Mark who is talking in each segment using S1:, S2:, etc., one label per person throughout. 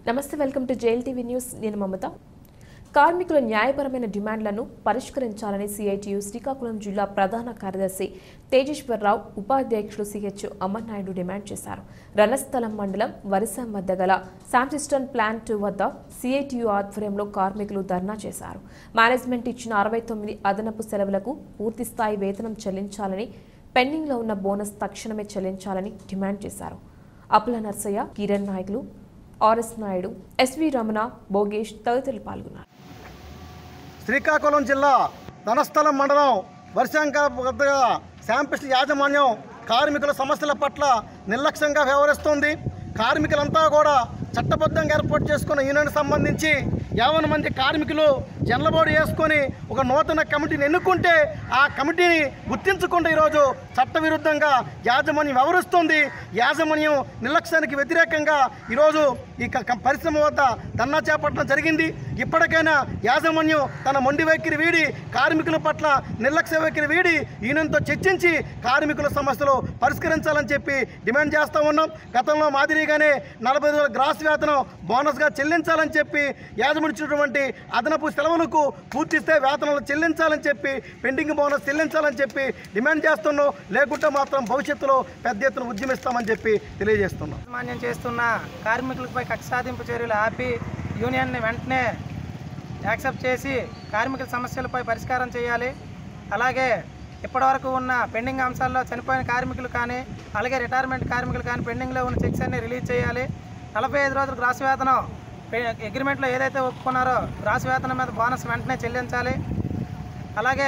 S1: నమస్తే welcome to జైల్ TV news నేను మమత కార్మికుల న్యాయపరమైన డిమాండ్లను పరిష్కరించాలని సిఐటియు శ్రీకాకుళం జిల్లా ప్రధాన కార్యదర్శి తేజేశ్వరరావు ఉపాధ్యక్షులు సిహెచ్ అమర్నాయుడు డిమాండ్ చేశారు రణస్థలం మండలం వరిసం వద్ద గల శాంసిస్టన్ ప్లాంట్ వద్ద సిఐటియు ఆధ్వర్యంలో కార్మికులు ధర్నా చేశారు మేనేజ్మెంట్ ఇచ్చిన అరవై తొమ్మిది అదనపు సెలవులకు పూర్తిస్థాయి వేతనం చెల్లించాలని పెండింగ్లో ఉన్న బోనస్ తక్షణమే చెల్లించాలని డిమాండ్ చేశారు అప్పుల నర్సయ్య కిరణ్ నాయకులు ఆర్ఎస్ నాయుడు ఎస్వి రమణ భోగేష్ తదితరులు పాల్గొన్నారు
S2: శ్రీకాకుళం జిల్లా ధనస్థలం మండలం వర్షాంక వద్దగా శాంపిస్ట్ యాజమాన్యం కార్మికుల సమస్యల పట్ల నిర్లక్ష్యంగా వ్యవహరిస్తోంది కార్మికులంతా కూడా చట్టబద్ధంగా ఏర్పాటు చేసుకున్న యూనియన్ సంబంధించి యావన మంది కార్మికులు జనలబోర్డు వేసుకొని ఒక నూతన కమిటీని ఎన్నుకుంటే ఆ కమిటీని గుర్తించకుండా ఈరోజు చట్టవిరుద్ధంగా యాజమాన్యం వ్యవహరిస్తుంది యాజమాన్యం నిర్లక్ష్యానికి వ్యతిరేకంగా ఈరోజు ఈ క- క- పరిశ్రమ వద్ద ధర్నా చేపట్టడం జరిగింది ఇప్పటికైనా యాజమాన్యం తన మొండి వైఖరి వీడి కార్మికుల పట్ల నిర్లక్ష్య వైఖరి వీడి యూనియన్తో చర్చించి కార్మికుల సమస్యలు పరిష్కరించాలని చెప్పి డిమాండ్ చేస్తూ ఉన్నాం గతంలో మాదిరిగానే నలభై రోజుల గ్రాస్ వేతనం బోనస్గా చెల్లించాలని చెప్పి యాజమాన్యం ఇచ్చినటువంటి అదనపు సెలవులకు పూర్తిస్తే వేతనాలు చెల్లించాలని చెప్పి పెండింగ్ బోనస్ చెల్లించాలని చెప్పి డిమాండ్ చేస్తున్నాం లేకుంటే మాత్రం భవిష్యత్తులో పెద్ద ఎత్తున ఉద్యమిస్తామని చెప్పి తెలియజేస్తున్నాం
S3: యాజమాన్యం చేస్తున్న కార్మికులపై కక్ష సాధింపు చర్యలు ఆపి యూనియన్ని వెంటనే యాక్సెప్ట్ చేసి కార్మికుల సమస్యలపై పరిష్కారం చేయాలి అలాగే ఇప్పటివరకు ఉన్న పెండింగ్ అంశాల్లో చనిపోయిన కార్మికులు కానీ అలాగే రిటైర్మెంట్ కార్మికులు కానీ పెండింగ్లో ఉన్న చెక్స్ అన్ని రిలీజ్ చేయాలి నలభై ఐదు రోజులు గ్రాస్ వేతనం పె- అగ్రిమెంట్లో ఏదైతే ఒప్పుకున్నారో గ్రాస్ వేతనం మీద బోనస్ వెంటనే చెల్లించాలి అలాగే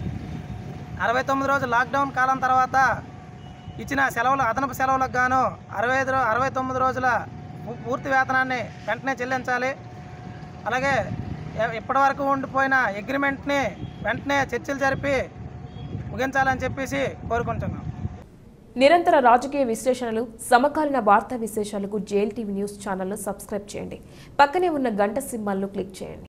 S3: అరవై తొమ్మిది రోజులు లాక్డౌన్ కాలం తర్వాత ఇచ్చిన సెలవులు అదనపు సెలవులకు గాను అరవై ఐదు రో- అరవై తొమ్మిది రోజుల పూ- పూర్తి వేతనాన్ని వెంటనే చెల్లించాలి అలాగే ఎ- ఇప్పటివరకు ఉండిపోయిన అగ్రిమెంట్ని వెంటనే చర్చలు జరిపి ముగించాలని చెప్పేసి కోరుకుంటున్నాం
S1: నిరంతర రాజకీయ విశ్లేషణలు సమకాలీన వార్తా విశేషాలకు జేఎల్ టీవీ న్యూస్ ఛానల్ను సబ్స్క్రైబ్ చేయండి పక్కనే ఉన్న గంట సింబల్ను క్లిక్ చేయండి